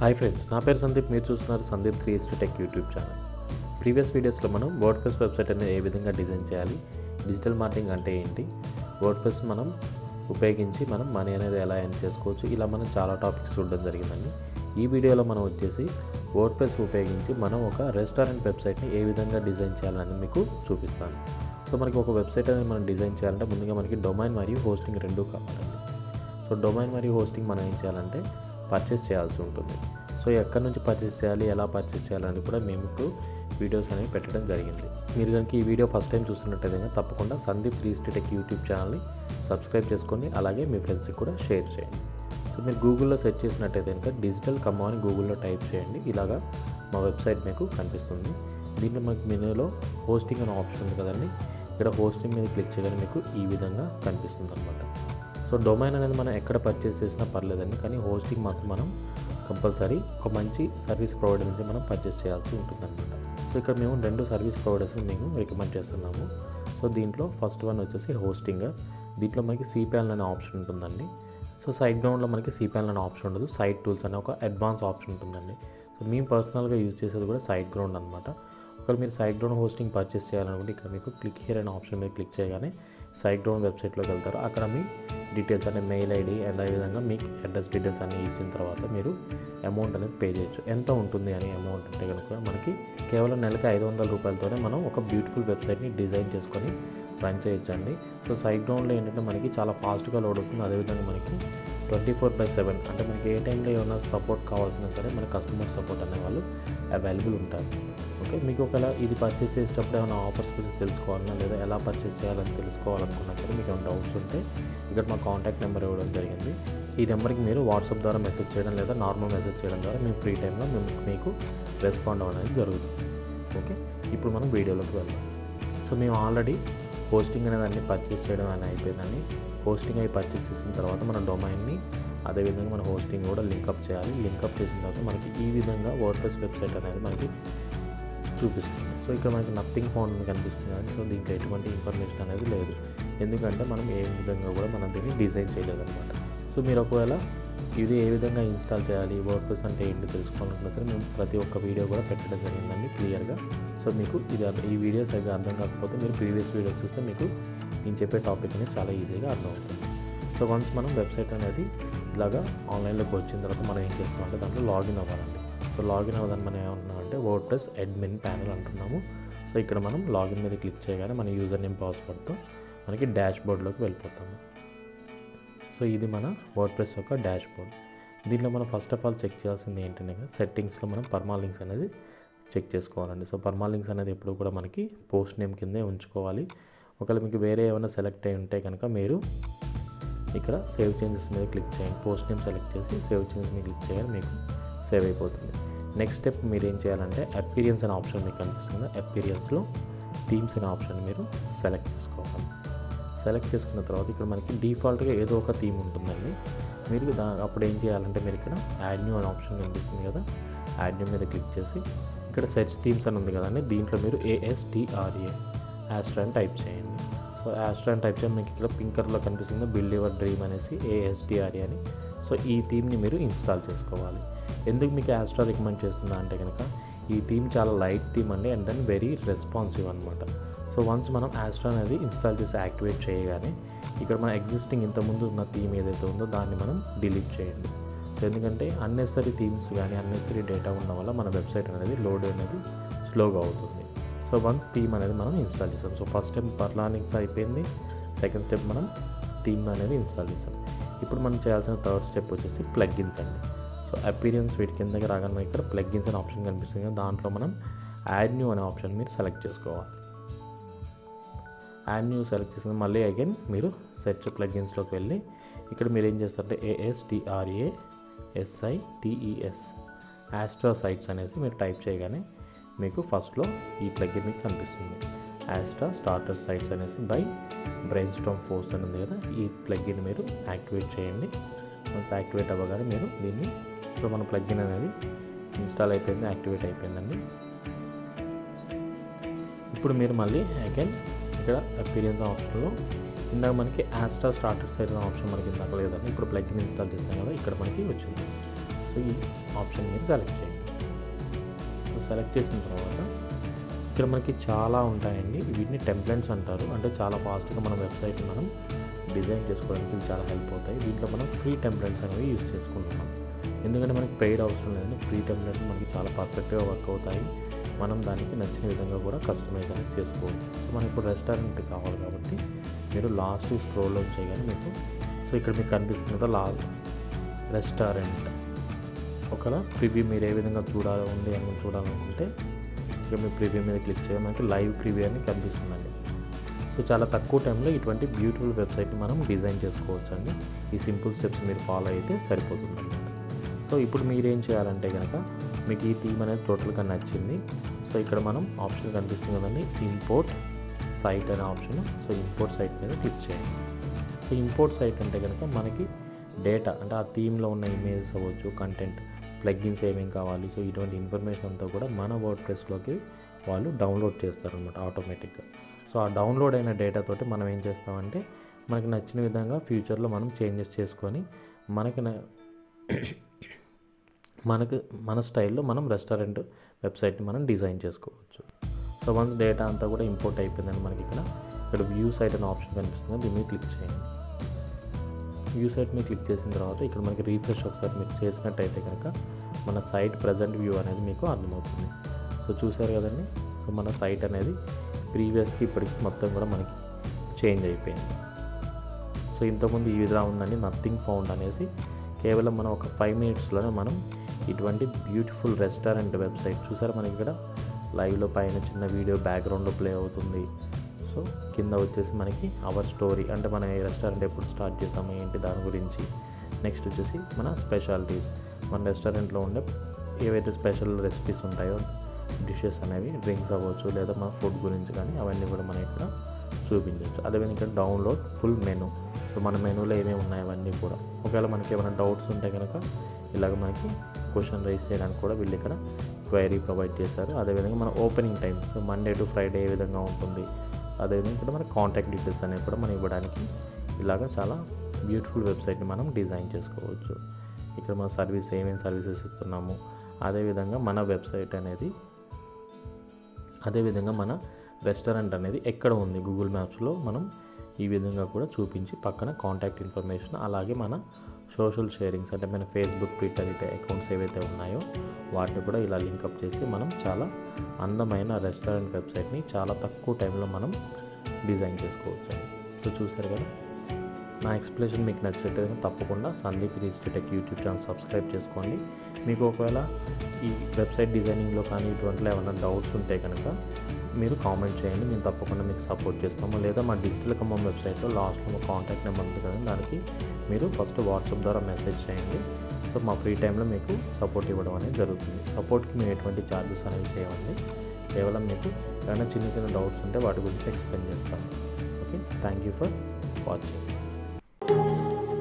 hi friends నా పేరు సందీప్ మీరు చూస్తున్నారు సందీప్ త్రీ ఇస్ట్ టెక్ యూట్యూబ్ ఛానల్ ప్రీవియస్ వీడియోస్లో మనం వర్డ్ ప్రెస్ వెబ్సైట్ అనేది ఏ విధంగా డిజైన్ చేయాలి డిజిటల్ మార్కెటింగ్ అంటే ఏంటి వర్డ్ ప్రెస్ మనం ఉపయోగించి మనం మనీ అనేది ఎలా ఎర్న్ చేసుకోవచ్చు ఇలా మనం చాలా టాపిక్స్ చూడడం జరిగిందండి ఈ వీడియోలో మనం వచ్చేసి వర్డ్ ప్రెస్ ఉపయోగించి మనం ఒక రెస్టారెంట్ వెబ్సైట్ని ఏ విధంగా డిజైన్ చేయాలని మీకు చూపిస్తాను సో మనకి ఒక వెబ్సైట్ అనేది మనం డిజైన్ చేయాలంటే ముందుగా మనకి డొమైన్ మరియు హోస్టింగ్ రెండూ కావాలండి సో డొమైన్ మరియు హోస్టింగ్ మనం ఏం చేయాలంటే పర్చేస్ చేయాల్సి ఉంటుంది సో ఎక్కడి నుంచి పర్చేస్ చేయాలి ఎలా పర్చేస్ చేయాలని కూడా మేము వీడియోస్ అనేవి పెట్టడం జరిగింది మీరు కనుక ఈ వీడియో ఫస్ట్ టైం చూస్తున్నట్టయితే కనుక తప్పకుండా సందీప్ త్రీ టెక్ యూట్యూబ్ ఛానల్ని సబ్స్క్రైబ్ చేసుకొని అలాగే మీ ఫ్రెండ్స్కి కూడా షేర్ చేయండి సో మీరు గూగుల్లో సెర్చ్ చేసినట్టయితే కనుక డిజిటల్ కమ్ అని గూగుల్లో టైప్ చేయండి ఇలాగా మా వెబ్సైట్ మీకు కనిపిస్తుంది దీంట్లో మనకి మెనూలో హోస్టింగ్ అనే ఆప్షన్ ఉంది కదండి ఇక్కడ హోస్టింగ్ మీద క్లిక్ చేయగానే మీకు ఈ విధంగా కనిపిస్తుంది అనమాట సో డొమైన్ అనేది మనం ఎక్కడ పర్చేస్ చేసినా పర్లేదండి కానీ హోస్టింగ్ మాత్రం మనం కంపల్సరీ ఒక మంచి సర్వీస్ ప్రొవైడర్ నుంచి మనం పర్చేస్ చేయాల్సి ఉంటుందన్నమాట సో ఇక్కడ మేము రెండు సర్వీస్ ప్రొవైడర్స్ని మేము రికమెండ్ చేస్తున్నాము సో దీంట్లో ఫస్ట్ వన్ వచ్చేసి హోస్టింగ్ దీంట్లో మనకి సిపిఎల్ అనే ఆప్షన్ ఉంటుందండి సో సైడ్ గ్రౌండ్లో మనకి సిపిఎల్ అనే ఆప్షన్ ఉండదు సైడ్ టూల్స్ అనే ఒక అడ్వాన్స్ ఆప్షన్ ఉంటుందండి సో మేము పర్సనల్గా యూజ్ చేసేది కూడా సైడ్ గ్రౌండ్ అనమాట ఒకవేళ మీరు సైడ్ గ్రౌండ్ హోస్టింగ్ పర్చేస్ చేయాలనుకుంటే ఇక్కడ మీకు క్లిక్ హియర్ అనే ఆప్షన్ మీద క్లిక్ చేయగానే సైడ్ గ్రౌండ్ వెబ్సైట్లోకి వెళ్తారు అక్కడ మీ డీటెయిల్స్ అనే మెయిల్ ఐడి అండ్ అదేవిధంగా మీ అడ్రస్ డీటెయిల్స్ అన్ని ఇచ్చిన తర్వాత మీరు అమౌంట్ అనేది పే చేయొచ్చు ఎంత ఉంటుంది అని అమౌంట్ అంటే కనుక మనకి కేవలం నెలకి ఐదు వందల రూపాయలతోనే మనం ఒక బ్యూటిఫుల్ వెబ్సైట్ని డిజైన్ చేసుకొని రన్ చేయొచ్చండి సో సైడ్ గ్రౌండ్లో ఏంటంటే మనకి చాలా ఫాస్ట్గా లోడ్ అవుతుంది అదేవిధంగా మనకి ట్వంటీ ఫోర్ బై సెవెన్ అంటే మనకి ఏ టైంలో ఏమైనా సపోర్ట్ కావాల్సినా సరే మన కస్టమర్ సపోర్ట్ అనే వాళ్ళు అవైలబుల్ ఉంటారు ఓకే మీకు ఒకవేళ ఇది పర్చేస్ చేసేటప్పుడు ఏమైనా ఆఫర్స్ గురించి తెలుసుకోవాలన్నా లేదా ఎలా పర్చేస్ చేయాలని తెలుసుకోవాలనుకున్నా సరే మీకు ఏమైనా డౌట్స్ ఉంటే ఇక్కడ మా కాంటాక్ట్ నెంబర్ ఇవ్వడం జరిగింది ఈ నెంబర్కి మీరు వాట్సాప్ ద్వారా మెసేజ్ చేయడం లేదా నార్మల్ మెసేజ్ చేయడం ద్వారా మేము ఫ్రీ టైంలో మేము మీకు రెస్పాండ్ అవ్వడం అనేది జరుగుతుంది ఓకే ఇప్పుడు మనం వీడియోలోకి వెళ్దాం సో మేము ఆల్రెడీ హోస్టింగ్ అనేది అన్ని పర్చేస్ చేయడం అని అయిపోయిందని హోస్టింగ్ అయి పర్చేస్ చేసిన తర్వాత మన డొమైన్ని అదేవిధంగా మన హోస్టింగ్ కూడా లింకప్ చేయాలి లింకప్ చేసిన తర్వాత మనకి ఈ విధంగా వర్డ్ప్రెస్ వెబ్సైట్ అనేది మనకి చూపిస్తుంది సో ఇక్కడ మనకి నథింగ్ ఫౌండ్ కనిపిస్తుంది కానీ సో దీంట్లో ఎటువంటి ఇన్ఫర్మేషన్ అనేది లేదు ఎందుకంటే మనం ఏ విధంగా కూడా మనం దీన్ని డిజైన్ చేయలేదన్నమాట సో మీరు ఒకవేళ ఇది ఏ విధంగా ఇన్స్టాల్ చేయాలి వర్డ్ప్రెస్ అంటే ఏంటి తెలుసుకోవాలనుకున్నా సరే మేము ప్రతి ఒక్క వీడియో కూడా పెట్టడం జరిగిందండి క్లియర్గా సో మీకు ఇది అర్థం- ఈ వీడియో సరిగ్గా అర్థం కాకపోతే మీరు ప్రీవియస్ వీడియోస్ చూస్తే మీకు నేను చెప్పే టాపిక్ అనేది చాలా ఈజీగా అర్థమవుతుంది సో వన్స్ మనం వెబ్సైట్ అనేది ఇలాగా ఆన్లైన్లోకి వచ్చిన తర్వాత మనం ఏం చేస్తామంటే దాంట్లో లాగిన్ అవ్వాలండి సో లాగిన్ అవ్వదని మనం ఏమంటున్నామంటే వర్డ్ ప్లస్ అడ్మిన్ ప్యానల్ అంటున్నాము సో ఇక్కడ మనం లాగిన్ మీద క్లిక్ చేయగానే మన యూజర్ నేమ్ పాస్వర్డ్తో మనకి డాష్ బోర్డ్లోకి వెళ్ళిపోతాము సో ఇది మన వర్డ్ ప్రెస్ యొక్క డాష్ బోర్డ్ దీంట్లో మనం ఫస్ట్ ఆఫ్ ఆల్ చెక్ చేయాల్సింది ఏంటంటే సెట్టింగ్స్లో మనం పర్మాలింక్స్ అనేది చెక్ చేసుకోవాలండి సో పర్మాలింక్స్ అనేది ఎప్పుడు కూడా మనకి పోస్ట్ నేమ్ కిందే ఉంచుకోవాలి ఒకవేళ మీకు వేరే ఏమైనా సెలెక్ట్ అయి ఉంటే కనుక మీరు ఇక్కడ సేవ్ చేంజెస్ మీద క్లిక్ చేయండి పోస్ట్ నేమ్ సెలెక్ట్ చేసి సేవ్ చేంజెస్ మీద క్లిక్ చేయాలి మీకు సేవ్ అయిపోతుంది నెక్స్ట్ స్టెప్ మీరు ఏం చేయాలంటే అపీరియన్స్ అనే ఆప్షన్ మీకు కనిపిస్తుంది అపీరియన్స్లో థీమ్స్ అనే ఆప్షన్ మీరు సెలెక్ట్ చేసుకోవాలి సెలెక్ట్ చేసుకున్న తర్వాత ఇక్కడ మనకి డిఫాల్ట్గా ఏదో ఒక థీమ్ ఉంటుందండి మీరు దా అప్పుడు ఏం చేయాలంటే మీరు ఇక్కడ యాడ్ న్యూ అనే ఆప్షన్ కనిపిస్తుంది కదా యాడ్ న్యూ మీద క్లిక్ చేసి ఇక్కడ సెర్చ్ థీమ్స్ అని ఉంది కదండి దీంట్లో మీరు ఏఎస్డిఆర్ఏ యాస్ట్రా అని టైప్ చేయండి సో యాస్ట్రా అని టైప్ చేయండి మీకు ఇక్కడ పింక్ కలర్లో కనిపిస్తుంది బిల్డ్ యువర్ డ్రీమ్ అనేసి ఏఎస్డిఆర్ఏ అని సో ఈ థీమ్ని మీరు ఇన్స్టాల్ చేసుకోవాలి ఎందుకు మీకు యాస్ట్రా రికమెండ్ చేస్తుందా అంటే కనుక ఈ థీమ్ చాలా లైట్ థీమ్ అండి అండ్ దెన్ వెరీ రెస్పాన్సివ్ అనమాట సో వన్స్ మనం యాస్ట్రా అనేది ఇన్స్టాల్ చేసి యాక్టివేట్ చేయగానే ఇక్కడ మన ఎగ్జిస్టింగ్ ఇంతకుముందు ఉన్న థీమ్ ఏదైతే ఉందో దాన్ని మనం డిలీట్ చేయండి సో ఎందుకంటే అన్నెసరీ థీమ్స్ కానీ అన్నెసరీ డేటా ఉండడం వల్ల మన వెబ్సైట్ అనేది లోడ్ అనేది స్లోగా అవుతుంది సో వన్స్ థీమ్ అనేది మనం ఇన్స్టాల్ చేసాం సో ఫస్ట్ స్టెప్ పర్లానింగ్స్ అయిపోయింది సెకండ్ స్టెప్ మనం థీమ్ అనేది ఇన్స్టాల్ చేసాం ఇప్పుడు మనం చేయాల్సిన థర్డ్ స్టెప్ వచ్చేసి ప్లగ్గిన్స్ అండి సో అపీరియన్స్ వీటి కిందకి రాగానే ఇక్కడ ప్లగ్గిన్స్ అనే ఆప్షన్ కనిపిస్తుంది కదా దాంట్లో మనం యాడ్ న్యూ అనే ఆప్షన్ మీరు సెలెక్ట్ చేసుకోవాలి యాడ్ న్యూ సెలెక్ట్ చేసిన మళ్ళీ అగైన్ మీరు సెర్చ్ ప్లగ్గిన్స్లోకి వెళ్ళి ఇక్కడ మీరు ఏం చేస్తారంటే ఏఎస్డిఆర్ఏ ఎస్ఐ టిఈఎస్ యాస్ట్రా సైట్స్ అనేసి మీరు టైప్ చేయగానే మీకు ఫస్ట్లో ఈ ప్లగ్గిన్ మీకు కనిపిస్తుంది యాస్ట్రా స్టార్టర్ సైట్స్ అనేసి బై బ్రెయిన్ స్టామ్ ఫోర్స్ అని ఉంది కదా ఈ ప్లగ్గిన్ మీరు యాక్టివేట్ చేయండి వన్స్ యాక్టివేట్ అవ్వగానే మీరు దీన్ని ఇప్పుడు మన ప్లగ్గిన్ అనేది ఇన్స్టాల్ అయిపోయింది యాక్టివేట్ అయిపోయిందండి ఇప్పుడు మీరు మళ్ళీ అగైన్ ఇక్కడ అపీరియన్స్ ఆప్షన్లో ఇందాక మనకి యాస్టా స్టార్టర్ సైడ్ ఆప్షన్ మనకి ఇందాక లేదండి ఇప్పుడు ప్లగ్ఇన్ ఇన్స్టాల్ చేస్తాం కదా ఇక్కడ మనకి వచ్చింది సో సో ఈ ఆప్షన్ మీరు సెలెక్ట్ చేయండి సో సెలెక్ట్ చేసిన తర్వాత ఇక్కడ మనకి చాలా ఉంటాయండి వీటిని టెంప్లెట్స్ అంటారు అంటే చాలా ఫాస్ట్గా మన వెబ్సైట్ మనం డిజైన్ చేసుకోవడానికి ఇవి చాలా హెల్ప్ అవుతాయి దీంట్లో మనం ఫ్రీ టెంప్లెట్స్ అనేవి యూస్ చేసుకుంటున్నాం ఎందుకంటే మనకి పెయిడ్ అవసరం లేదండి ఫ్రీ టెంప్లెట్స్ మనకి చాలా పర్ఫెక్ట్గా వర్క్ అవుతాయి మనం దానికి నచ్చిన విధంగా కూడా కస్టమైజ్ అనేది చేసుకోవచ్చు సో మనకి ఇప్పుడు రెస్టారెంట్ కావాలి కాబట్టి మీరు లాస్ట్ స్క్రోల్లో చేయగానే మీకు సో ఇక్కడ మీకు కనిపిస్తుంది కదా లా రెస్టారెంట్ ఒకవేళ ప్రివ్యూ మీరు ఏ విధంగా చూడాలి ఉంది అని చూడాలనుకుంటే ఇక మీ ప్రివ్యూ మీద క్లిక్ చేయాలి మనకి లైవ్ ప్రివ్యూ అని కనిపిస్తుందండి సో చాలా తక్కువ టైంలో ఇటువంటి బ్యూటిఫుల్ వెబ్సైట్ని మనం డిజైన్ చేసుకోవచ్చు అండి ఈ సింపుల్ స్టెప్స్ మీరు ఫాలో అయితే సరిపోతుంది అనమాట సో ఇప్పుడు మీరు ఏం చేయాలంటే కనుక మీకు ఈ థీమ్ అనేది టోటల్గా నచ్చింది సో ఇక్కడ మనం ఆప్షన్ కనిపిస్తుంది కదండి ఇంపోర్ట్ సైట్ అనే ఆప్షన్ సో ఇంపోర్ట్ సైట్ మీద క్లిక్ చేయండి సో ఇంపోర్ట్ సైట్ అంటే కనుక మనకి డేటా అంటే ఆ థీమ్లో ఉన్న ఇమేజెస్ అవ్వచ్చు కంటెంట్ ప్లగ్గిన్స్ ఏమేమి కావాలి సో ఇటువంటి ఇన్ఫర్మేషన్ అంతా కూడా మన వర్డ్ ప్రెస్లోకి వాళ్ళు డౌన్లోడ్ చేస్తారనమాట ఆటోమేటిక్గా సో ఆ డౌన్లోడ్ అయిన డేటాతోటి మనం ఏం చేస్తామంటే మనకి నచ్చిన విధంగా ఫ్యూచర్లో మనం చేంజెస్ చేసుకొని మనకి న- మనకు మన స్టైల్లో మనం రెస్టారెంట్ వెబ్సైట్ని మనం డిజైన్ చేసుకోవచ్చు సో వన్స్ డేటా అంతా కూడా ఇంపోర్ట్ అయిపోయిందని మనకి ఇక్కడ ఇక్కడ వ్యూ సైట్ అనే ఆప్షన్ కనిపిస్తుంది దీని మీద క్లిక్ చేయండి వ్యూ సైట్ మీద క్లిక్ చేసిన తర్వాత ఇక్కడ మనకి రీఫ్రెష్ ఒకసారి మీరు చేసినట్టయితే కనుక మన సైట్ ప్రజెంట్ వ్యూ అనేది మీకు అర్థమవుతుంది సో చూసారు కదండి సో మన సైట్ అనేది ప్రీవియస్కి ఇప్పటికి మొత్తం కూడా మనకి చేంజ్ అయిపోయింది సో ఇంతకుముందు ఈ విధంగా ఉందండి నథింగ్ ఫౌండ్ అనేసి కేవలం మనం ఒక ఫైవ్ మినిట్స్లోనే మనం ఇటువంటి బ్యూటిఫుల్ రెస్టారెంట్ వెబ్సైట్ చూసారా మనకి ఇక్కడ లైవ్లో పైన చిన్న వీడియో బ్యాక్గ్రౌండ్లో ప్లే అవుతుంది సో కింద వచ్చేసి మనకి అవర్ స్టోరీ అంటే మనం ఏ రెస్టారెంట్ ఎప్పుడు స్టార్ట్ చేసాము ఏంటి దాని గురించి నెక్స్ట్ వచ్చేసి మన స్పెషాలిటీస్ మన రెస్టారెంట్లో ఉండే ఏవైతే స్పెషల్ రెసిపీస్ ఉంటాయో డిషెస్ అనేవి డ్రింక్స్ అవ్వచ్చు లేదా మన ఫుడ్ గురించి కానీ అవన్నీ కూడా మనం ఇక్కడ చూపించవచ్చు అదేవిధంగా ఇక్కడ డౌన్లోడ్ ఫుల్ మెనూ సో మన మెనూలో ఏమేమి ఉన్నాయి అవన్నీ కూడా ఒకవేళ మనకి ఏమైనా డౌట్స్ ఉంటే కనుక ఇలాగ మనకి క్వశ్చన్ రైజ్ చేయడానికి కూడా వీళ్ళు ఇక్కడ క్వైరీ ప్రొవైడ్ చేశారు అదేవిధంగా మన opening times Monday to Friday ఏ విధంగా ఉంటుంది అదేవిధంగా ఇక్కడ మన కాంటాక్ట్ డీటెయిల్స్ అనేవి కూడా మనం ఇవ్వడానికి ఇలాగ చాలా బ్యూటిఫుల్ వెబ్సైట్ని మనం డిజైన్ చేసుకోవచ్చు ఇక్కడ మన సర్వీస్ ఏమేమి సర్వీసెస్ ఇస్తున్నాము అదేవిధంగా మన వెబ్సైట్ అనేది అదేవిధంగా మన రెస్టారెంట్ అనేది ఎక్కడ ఉంది గూగుల్ మ్యాప్స్లో మనం ఈ విధంగా కూడా చూపించి పక్కన కాంటాక్ట్ ఇన్ఫర్మేషన్ అలాగే మన సోషల్ షేరింగ్స్ అంటే మన ఫేస్బుక్ ట్విట్టర్ ఇటే అకౌంట్స్ ఏవైతే ఉన్నాయో వాటిని కూడా ఇలా లింకప్ చేసి మనం చాలా అందమైన రెస్టారెంట్ వెబ్సైట్ని చాలా తక్కువ టైంలో మనం డిజైన్ చేసుకోవచ్చు సో చూసారు కదా నా ఎక్స్ప్లెనేషన్ మీకు నచ్చినట్లయితే తప్పకుండా Sandeep register tech YouTube channel subscribe చేసుకోండి మీకు ఒకవేళ ఈ వెబ్సైట్ డిజైనింగ్లో కానీ ఇటువంటిలో ఏమైనా డౌట్స్ ఉంటే కనుక మీరు కామెంట్ చేయండి మేము తప్పకుండా మీకు సపోర్ట్ చేస్తాము లేదా మా డిజిటల్ ఖమ్మం వెబ్సైట్లో లాస్ట్లో మా కాంటాక్ట్ నెంబర్ ఉంది కదా దానికి మీరు ఫస్ట్ వాట్సాప్ ద్వారా మెసేజ్ చేయండి సో మా ఫ్రీ టైంలో మీకు సపోర్ట్ ఇవ్వడం అనేది జరుగుతుంది సపోర్ట్కి మేము ఎటువంటి ఛార్జెస్ అనేవి చేయండి కేవలం మీకు ఏమైనా చిన్న చిన్న డౌట్స్ ఉంటే వాటి గురించి ఎక్స్ప్లెయిన్ చేస్తాను okay thank you for watching